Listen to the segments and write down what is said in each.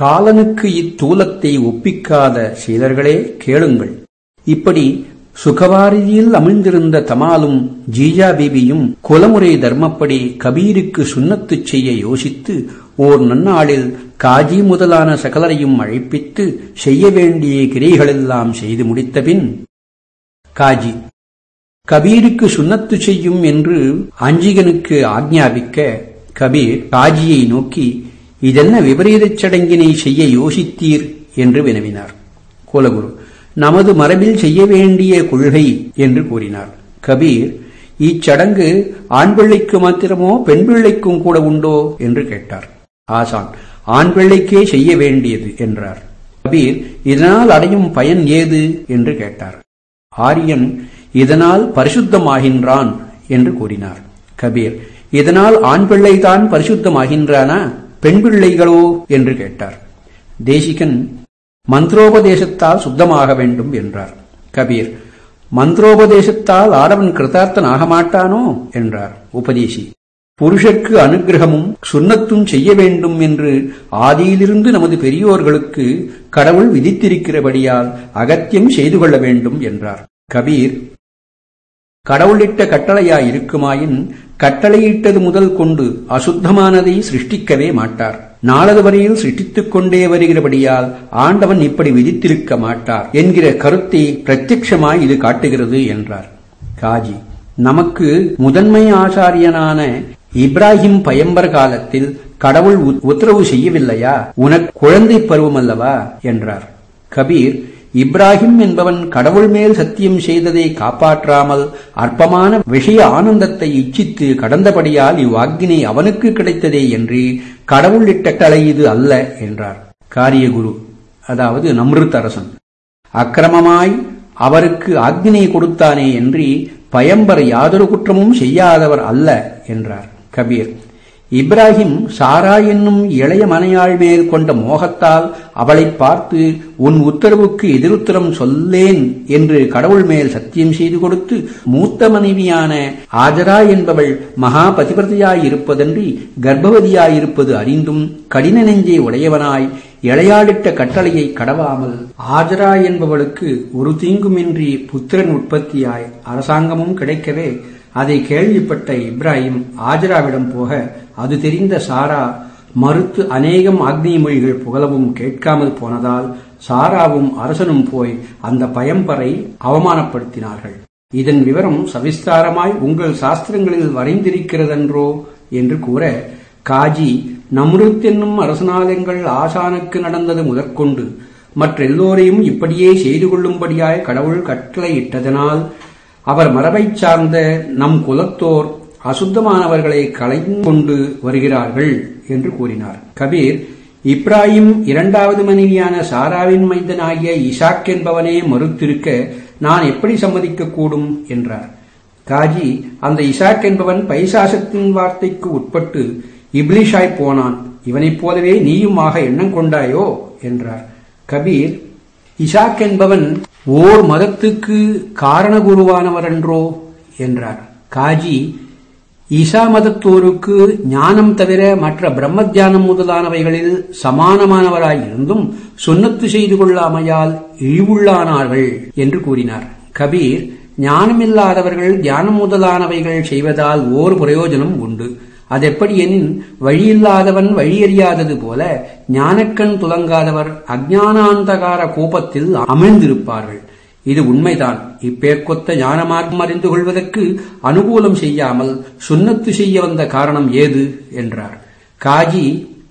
காலனுக்கு இத்தூலத்தை ஒப்பிக்காத சீலர்களே கேளுங்கள் இப்படி சுகவாரியில் அமிழ்ந்திருந்த தமாலும் ஜீஜா பீபியும் குலமுறை தர்மப்படி கபீருக்கு சுண்ணத்துச் செய்ய யோசித்து ஓர் நன்னாளில் காஜி முதலான சகலரையும் அழைப்பித்து செய்ய வேண்டிய கிரைகளெல்லாம் செய்து முடித்தபின் காஜி கபீருக்கு சுண்ணத்து செய்யும் என்று அஞ்சிகனுக்கு ஆக்ஞாபிக்க கபீர் காஜியை நோக்கி இதென்ன விபரீதச் சடங்கினை செய்ய யோசித்தீர் என்று வினவினார் குலகுரு நமது மரபில் செய்ய வேண்டிய கொள்கை என்று கூறினார் கபீர் இச்சடங்கு ஆண் பிள்ளைக்கு மாத்திரமோ பெண் பிள்ளைக்கும் கூட உண்டோ என்று கேட்டார் ஆசான் ஆண் பிள்ளைக்கே செய்ய வேண்டியது என்றார் கபீர் இதனால் அடையும் பயன் ஏது என்று கேட்டார் ஆரியன் இதனால் பரிசுத்தமாகின்றான் என்று கூறினார் கபீர் இதனால் ஆண் பிள்ளைதான் பரிசுத்தமாகின்றானா பெண் பிள்ளைகளோ என்று கேட்டார் தேசிகன் மந்திரோபதேசத்தால் சுத்தமாக வேண்டும் என்றார் கபீர் மந்திரோபதேசத்தால் ஆடவன் கிருதார்த்தன் ஆக மாட்டானோ என்றார் உபதேசி புருஷர்க்கு அனுகிரகமும் சுண்ணத்தும் செய்ய வேண்டும் என்று ஆதியிலிருந்து நமது பெரியோர்களுக்கு கடவுள் விதித்திருக்கிறபடியால் அகத்தியம் செய்து கொள்ள வேண்டும் என்றார் கபீர் கடவுளிட்ட கட்டளையாய் இருக்குமாயின் கட்டளையிட்டது முதல் கொண்டு அசுத்தமானதை சிருஷ்டிக்கவே மாட்டார் நாளது வரையில் சிருஷ்டித்துக் கொண்டே வருகிறபடியால் ஆண்டவன் இப்படி விதித்திருக்க மாட்டார் என்கிற கருத்தை பிரத்யட்சமாய் இது காட்டுகிறது என்றார் காஜி நமக்கு முதன்மை ஆச்சாரியனான இப்ராஹிம் பயம்பர் காலத்தில் கடவுள் உத்தரவு செய்யவில்லையா உனக்கு குழந்தை பருவம் அல்லவா என்றார் கபீர் இப்ராஹிம் என்பவன் கடவுள் மேல் சத்தியம் செய்ததை காப்பாற்றாமல் அற்பமான விஷய ஆனந்தத்தை இச்சித்து கடந்தபடியால் இவ்வாக்கினை அவனுக்கு கிடைத்ததே என்று கடவுள் இட்ட கலை இது அல்ல என்றார் காரியகுரு அதாவது நம்ருத் அரசன் அக்கிரமமாய் அவருக்கு ஆக்னினை கொடுத்தானே என்று பயம்பர் யாதொரு குற்றமும் செய்யாதவர் அல்ல என்றார் கபீர் இப்ராஹிம் சாரா என்னும் இளைய மனையாள் மேல் கொண்ட மோகத்தால் அவளை பார்த்து உன் உத்தரவுக்கு எதிருத்தரம் சொல்லேன் என்று கடவுள் மேல் சத்தியம் செய்து கொடுத்து மூத்த மனைவியான ஆஜரா என்பவள் மகா பதிபதியாயிருப்பதன்றி கர்ப்பவதியாயிருப்பது அறிந்தும் கடின நெஞ்சை உடையவனாய் இளையாடிட்ட கட்டளையை கடவாமல் ஆஜரா என்பவளுக்கு ஒரு தீங்குமின்றி புத்திரன் உற்பத்தியாய் அரசாங்கமும் கிடைக்கவே அதை கேள்விப்பட்ட இப்ராஹிம் ஆஜராவிடம் போக அது தெரிந்த சாரா மறுத்து அநேகம் ஆக்னி மொழிகள் புகழவும் கேட்காமல் போனதால் சாராவும் அரசனும் போய் அந்த பயம்பரை அவமானப்படுத்தினார்கள் இதன் விவரம் சவிஸ்தாரமாய் உங்கள் சாஸ்திரங்களில் வரைந்திருக்கிறதென்றோ என்று கூற காஜி நம்ருத் என்னும் அரசனாலயங்கள் ஆசானுக்கு நடந்தது முதற்கொண்டு மற்றெல்லோரையும் இப்படியே செய்து கொள்ளும்படியாய் கடவுள் கட்டளையிட்டதனால் அவர் மரபைச் சார்ந்த நம் குலத்தோர் அசுத்தமானவர்களை கலைந்து கொண்டு வருகிறார்கள் என்று கூறினார் கபீர் இப்ராஹிம் இரண்டாவது மனைவியான சாராவின் மைந்தனாகிய இசாக் என்பவனே மறுத்திருக்க நான் எப்படி சம்மதிக்கக்கூடும் என்றார் காஜி அந்த இசாக் என்பவன் பைசாசத்தின் வார்த்தைக்கு உட்பட்டு இப்லிஷாய் போனான் இவனைப் போலவே நீயும் ஆக எண்ணம் கொண்டாயோ என்றார் கபீர் இசாக் என்பவன் ஓர் மதத்துக்கு காரணகுருவானவரன்றோ என்றார் காஜி ஈசா மதத்தோருக்கு ஞானம் தவிர மற்ற பிரம்ம தியானம் முதலானவைகளில் சமானமானவராயிருந்தும் சுண்ணத்து செய்து கொள்ளாமையால் இழிவுள்ளானார்கள் என்று கூறினார் கபீர் ஞானமில்லாதவர்கள் தியானம் முதலானவைகள் செய்வதால் ஓர் பிரயோஜனம் உண்டு அதெப்படி எனின் வழியில்லாதவன் வழியறியாதது போல ஞானக்கண் துலங்காதவர் அஜானாந்தகார கோபத்தில் அமிழ்ந்திருப்பார்கள் இது உண்மைதான் இப்பேற்கொத்த ஞானமார்க்கம் அறிந்து கொள்வதற்கு அனுகூலம் செய்யாமல் சுண்ணத்து செய்ய வந்த காரணம் ஏது என்றார் காஜி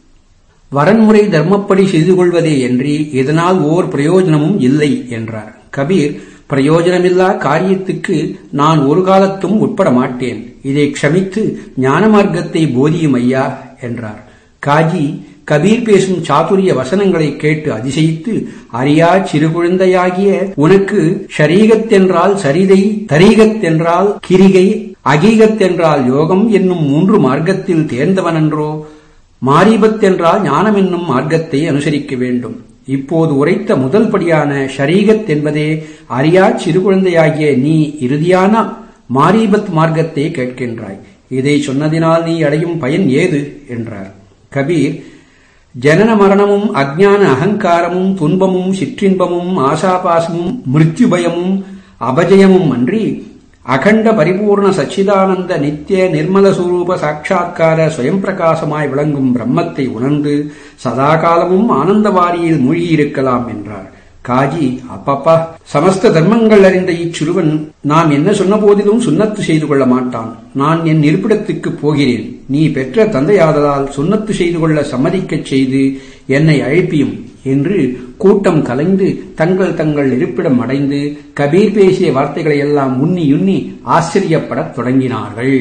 வரன்முறை தர்மப்படி செய்து கொள்வதே என்று இதனால் ஓர் பிரயோஜனமும் இல்லை என்றார் கபீர் பிரயோஜனமில்லா காரியத்துக்கு நான் ஒரு காலத்தும் உட்பட மாட்டேன் இதை க்ஷமித்து ஞான மார்க்கத்தை போதியும் ஐயா என்றார் காஜி கபீர் பேசும் சாதுரிய வசனங்களை கேட்டு அதிசயித்து அறியா சிறு குழந்தையாகிய உனக்கு ஷரீகத் என்றால் சரிதை தரீகத் என்றால் கிரிகை அகீகத் என்றால் யோகம் என்னும் மூன்று மார்க்கத்தில் தேர்ந்தவனன்றோ மாரிபத் என்றால் ஞானம் என்னும் மார்க்கத்தை அனுசரிக்க வேண்டும் இப்போது உரைத்த முதல் படியான ஷரீகத் என்பதே அறியா சிறு குழந்தையாகிய நீ இறுதியான மாரிபத் மார்க்கத்தை கேட்கின்றாய் இதை சொன்னதினால் நீ அடையும் பயன் ஏது என்றார் கபீர் ஜனன மரணமும் அஜ்ஞான அகங்காரமும் துன்பமும் சிற்றின்பமும் ஆசாபாசமும் மிருத்யுபயமும் அபஜயமும் அன்றி அகண்ட பரிபூர்ண சச்சிதானந்த நித்திய நிர்மல சுரூப சாட்சா்கார ஸ்வயம் பிரகாசமாய் விளங்கும் பிரம்மத்தை உணர்ந்து சதாகாலமும் ஆனந்தவாரியில் மூழ்கியிருக்கலாம் என்றார் காஜி அப்பப்பா சமஸ்த தர்மங்கள் அறிந்த இச்சிறுவன் நாம் என்ன சொன்ன போதிலும் சுண்ணத்து செய்து கொள்ள மாட்டான் நான் என் இருப்பிடத்துக்கு போகிறேன் நீ பெற்ற தந்தையாததால் சுண்ணத்து செய்து கொள்ள சம்மதிக்கச் செய்து என்னை அழைப்பியும் என்று கூட்டம் கலைந்து தங்கள் தங்கள் இருப்பிடம் அடைந்து கபீர் பேசிய வார்த்தைகளை எல்லாம் உன்னி உன்னி ஆச்சரியப்படத் தொடங்கினார்கள்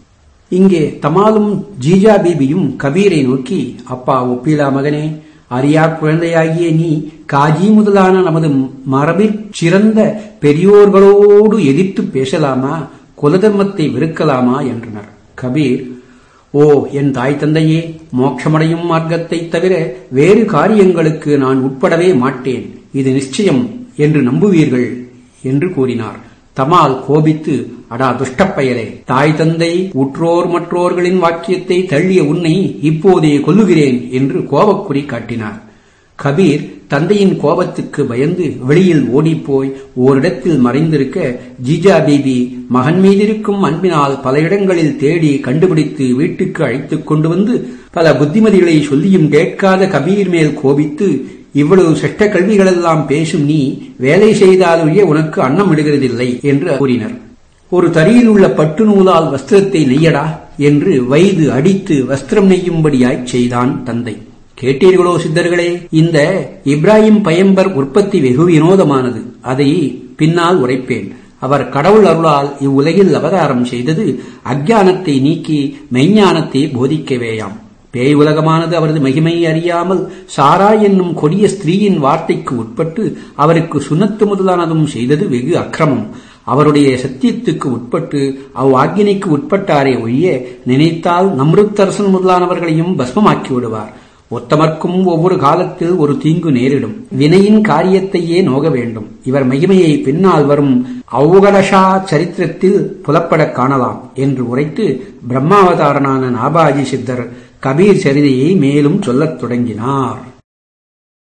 இங்கே தமாலும் ஜீஜா பீபியும் கபீரை நோக்கி அப்பா ஒப்பிலா மகனே அரியா குழந்தையாகிய நீ காஜி முதலான நமது மரபிற் சிறந்த பெரியோர்களோடு எதிர்த்து பேசலாமா குலதர்மத்தை வெறுக்கலாமா என்றனர் கபீர் ஓ என் தாய் தந்தையே மோட்சமடையும் மார்க்கத்தைத் தவிர வேறு காரியங்களுக்கு நான் உட்படவே மாட்டேன் இது நிச்சயம் என்று நம்புவீர்கள் என்று கூறினார் தமால் கோபித்து அடா துஷ்டப்பயலே தாய் தந்தை உற்றோர் மற்றோர்களின் வாக்கியத்தை தள்ளிய உன்னை இப்போதே கொல்லுகிறேன் என்று கோபக்குறி காட்டினார் கபீர் தந்தையின் கோபத்துக்கு பயந்து வெளியில் ஓடிப்போய் ஓரிடத்தில் மறைந்திருக்க ஜிஜா பேபி மகன் மீதிருக்கும் அன்பினால் பல இடங்களில் தேடி கண்டுபிடித்து வீட்டுக்கு அழைத்துக் கொண்டு வந்து பல புத்திமதிகளை சொல்லியும் கேட்காத கபீர் மேல் கோபித்து இவ்வளவு சட்ட கல்விகளெல்லாம் பேசும் நீ வேலை செய்தாலொழிய உனக்கு அன்னம் விடுகிறதில்லை என்று கூறினர் ஒரு தறியில் உள்ள பட்டு நூலால் வஸ்திரத்தை நெய்யடா என்று வயது அடித்து வஸ்திரம் நெய்யும்படியாய்ச் செய்தான் தந்தை கேட்டீர்களோ சித்தர்களே இந்த இப்ராஹிம் பயம்பர் உற்பத்தி வெகு வினோதமானது அதை பின்னால் உரைப்பேன் அவர் கடவுள் அருளால் இவ்வுலகில் அவதாரம் செய்தது அக்ஞானத்தை நீக்கி மெய்ஞானத்தை போதிக்கவேயாம் பேய் உலகமானது அவரது மகிமை அறியாமல் சாரா என்னும் கொடிய ஸ்திரீயின் வார்த்தைக்கு உட்பட்டு அவருக்கு சுனத்து முதலானதும் செய்தது வெகு அக்கிரமம் அவருடைய சத்தியத்துக்கு உட்பட்டு அவ் ஆக்கினைக்கு உட்பட்டாரே ஒழிய நினைத்தால் நம்ருத்தரசன் முதலானவர்களையும் பஸ்மமாக்கி விடுவார் ஒத்தமர்க்கும் ஒவ்வொரு காலத்தில் ஒரு தீங்கு நேரிடும் வினையின் காரியத்தையே நோக வேண்டும் இவர் மகிமையை பின்னால் வரும் அவுகலஷா சரித்திரத்தில் புலப்படக் காணலாம் என்று உரைத்து பிரம்மாவதாரனான நாபாஜி சித்தர் கபீர் சரிதையை மேலும் சொல்லத் தொடங்கினார்